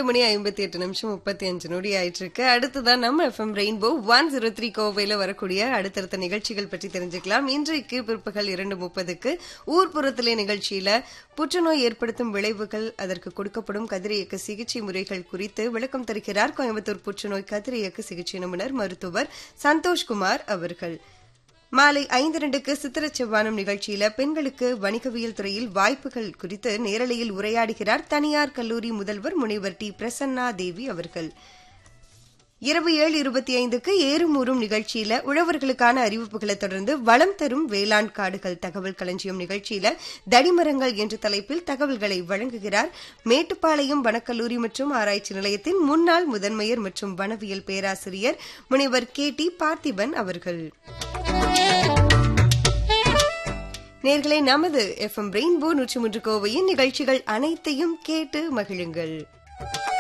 பன்னிரண்டு மணி ஐம்பத்தி எட்டு நிமிஷம் முப்பத்தி அஞ்சு நொடி ஆயிட்டு இருக்கு அடுத்துதான் நம்ம FM Rainbow one zero three கோவையில வரக்கூடிய அடுத்தடுத்த நிகழ்ச்சிகள் பற்றி தெரிஞ்சுக்கலாம் இன்றைக்கு பிற்பகல் இரண்டு முப்பதுக்கு ஊர்ப்புறத்திலே நிகழ்ச்சியில புற்றுநோய் ஏற்படுத்தும் விளைவுகள் அதற்கு கொடுக்கப்படும் கதிரியக்க சிகிச்சை முறைகள் குறித்து விளக்கம் தருகிறார் கோயம்புத்தூர் புற்றுநோய் கதிரியக்க சிகிச்சை நிபுணர் மருத்துவர் சந்தோஷ்குமார் அவர்கள் மாலை ஐந்து ரெண்டுக்கு சித்திர செவ்வானம் நிகழ்ச்சியில பெண்களுக்கு வணிகவியல் துறையில் வாய்ப்புகள் குறித்து நேரலையில் உரையாடுகிறார் தனியார் கல்லூரி முதல்வர் முனைவர் டி பிரசன்னா தேவி அவர்கள் இரவு ஏழு இருபத்தி ஐந்துக்கு ஏறுமூறும் நிகழ்ச்சியில உழவர்களுக்கான அறிவிப்புகளை தொடர்ந்து வளம் தரும் வேளாண் காடுகள் தகவல் களஞ்சியம் நிகழ்ச்சியில தடிமரங்கள் என்ற தலைப்பில் தகவல்களை வழங்குகிறார் மேட்டுப்பாளையம் வனக்கல்லூரி மற்றும் ஆராய்ச்சி நிலையத்தின் முன்னாள் முதன்மையர் மற்றும் வனவியல் பேராசிரியர் முனைவர் கே டி பார்த்திபன் அவர்கள் நேர்களே நமது எஃப்எம் ரெயின்போ நூற்றி மூன்று கோவையின் நிகழ்ச்சிகள் அனைத்தையும் கேட்டு மகிழுங்கள்